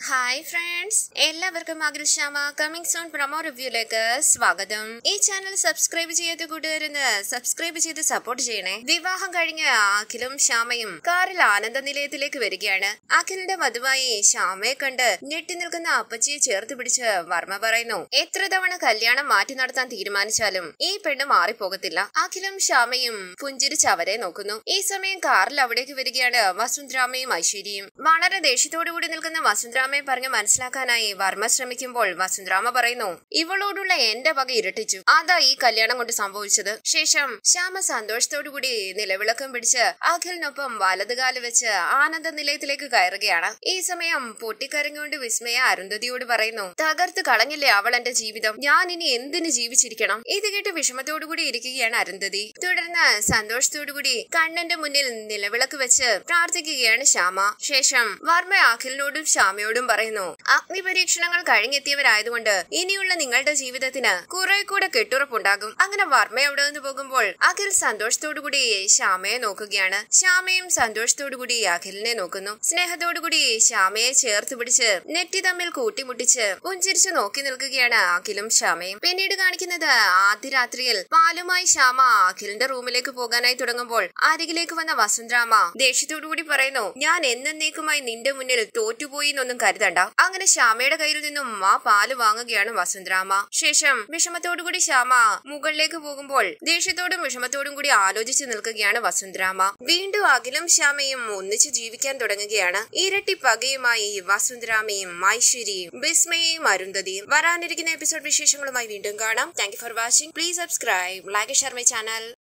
hi friends എല്ലാവർക്കും Akhil Shyama coming soon promo റിവ്യൂലേക്ക് സ്വാഗതം ഈ ചാനൽ സബ്സ്ക്രൈബ് ചെയ്യാത്ത കൂട്ടുകാരെന്ന് സബ്സ്ക്രൈബ് ചെയ്ത് സപ്പോർട്ട് ചെയ്യണേ വിവാഹം കഴിഞ്ഞ അഖിലും ശ്യാമയും കാറിൽ ആനന്ദ നിലയത്തിലേക്ക് വരികയാണ് അഖിലിന്റെ മധുവായി ശ്യാമയെ കണ്ട് ഞെട്ടി നിൽക്കുന്ന അപ്പച്ചിയെ ചേർത്ത് പിടിച്ച് വർമ്മ പറയുന്നു എത്ര തവണ കല്യാണം മാറ്റി നടത്താൻ തീരുമാനിച്ചാലും ഈ പെണ്ണ് മാറിപ്പോകത്തില്ല അഖിലും ശ്യാമയും പുഞ്ചിരിച്ച് അവരെ നോക്കുന്നു ഈ സമയം കാറിൽ അവിടേക്ക് വരികയാണ് വസുന്ധരാമയും ഐശ്വര്യയും വളരെ ദേഷ്യത്തോടു കൂടി നിൽക്കുന്ന വസുന്ധരാമയെ പറഞ്ഞ് മനസ്സിലാക്കാനായി വർമ്മ ശ്രമിക്കുമ്പോൾ വസുന്ധരാമ പറയുന്നു ഇവളോടുള്ള എന്റെ വക ഇരട്ടിച്ചു അതാ ഈ കല്യാണം കൊണ്ട് സംഭവിച്ചത് ശേഷം ശ്യാമ സന്തോഷത്തോടു കൂടി നിലവിളക്കം പിടിച്ച് അഖിലിനൊപ്പം വലതുകാല് വെച്ച് ആനന്ദ നിലയത്തിലേക്ക് കയറുകയാണ് ഈ സമയം പൊട്ടിക്കരഞ്ഞുകൊണ്ട് വിസ്മയ അരുന്ധതിയോട് പറയുന്നു തകർത്ത് കളഞ്ഞില്ലേ അവൾ എന്റെ ജീവിതം ഞാൻ ഇനി എന്തിന് ജീവിച്ചിരിക്കണം ഇത് കേട്ട് വിഷമത്തോടു കൂടി ഇരിക്കുകയാണ് അരുന്ധതി തുടർന്ന് സന്തോഷത്തോടു കൂടി കണ്ണന്റെ മുന്നിൽ നിലവിളക്ക് വെച്ച് പ്രാർത്ഥിക്കുകയാണ് ശ്യാമ ശേഷം വർമ്മ അഖിലിനോടും ശ്യാമയോടും പറയുന്നു അഗ്നി പരീക്ഷണങ്ങൾ കഴിഞ്ഞെത്തിയവരായതുകൊണ്ട് ഇനിയുള്ള നിങ്ങളുടെ ജീവിതത്തിന് കുറെ കൂടെ കെട്ടുറപ്പുണ്ടാകും അങ്ങനെ വർമ്മ അവിടെ നിന്ന് പോകുമ്പോൾ അഖിൽ സന്തോഷത്തോടു കൂടി ശ്യാമയെ നോക്കുകയാണ് ശ്യാമയും സന്തോഷത്തോടു കൂടി അഖിലിനെ നോക്കുന്നു സ്നേഹത്തോടു കൂടി ശ്യാമയെ ചേർത്ത് പിടിച്ച് നെറ്റി തമ്മിൽ കൂട്ടിമുട്ടിച്ച് പുഞ്ചിരിച്ച് നോക്കി നിൽക്കുകയാണ് അഖിലും ശ്യാമയും പിന്നീട് കാണിക്കുന്നത് ആദ്യ രാത്രിയിൽ പാലുമായി ശ്യാമ അഖിലിന്റെ റൂമിലേക്ക് പോകാനായി തുടങ്ങുമ്പോൾ അരികിലേക്ക് വന്ന വസുന്ധരാമ ദേഷ്യത്തോടു കൂടി പറയുന്നു ഞാൻ എന്നേക്കുമായി നിന്റെ മുന്നിൽ തോറ്റുപോയി എന്നൊന്നും കരുതണ്ട അങ്ങനെ ശ്യാമയുടെ കയ്യിൽ നിന്നും ആ പാല് വാങ്ങുകയാണ് വസുന്ധരാമ ശേഷം വിഷമത്തോടു കൂടി ശ്യാമ മുകളിലേക്ക് പോകുമ്പോൾ ദേഷ്യത്തോടും വിഷമത്തോടും കൂടി ആലോചിച്ച് നിൽക്കുകയാണ് വസുന്ധരാമ വീണ്ടും അഖിലും ശ്യാമയും ഒന്നിച്ച് ജീവിക്കാൻ തുടങ്ങുകയാണ് ഇരട്ടി പകയുമായി വസുന്ധരാമയും ഐശ്വര്യയും ബിസ്മയും അരുന്ധതിയും വരാനിരിക്കുന്ന എപ്പിസോഡ് വിശേഷങ്ങളുമായി വീണ്ടും കാണാം thank for watching please subscribe like share my channel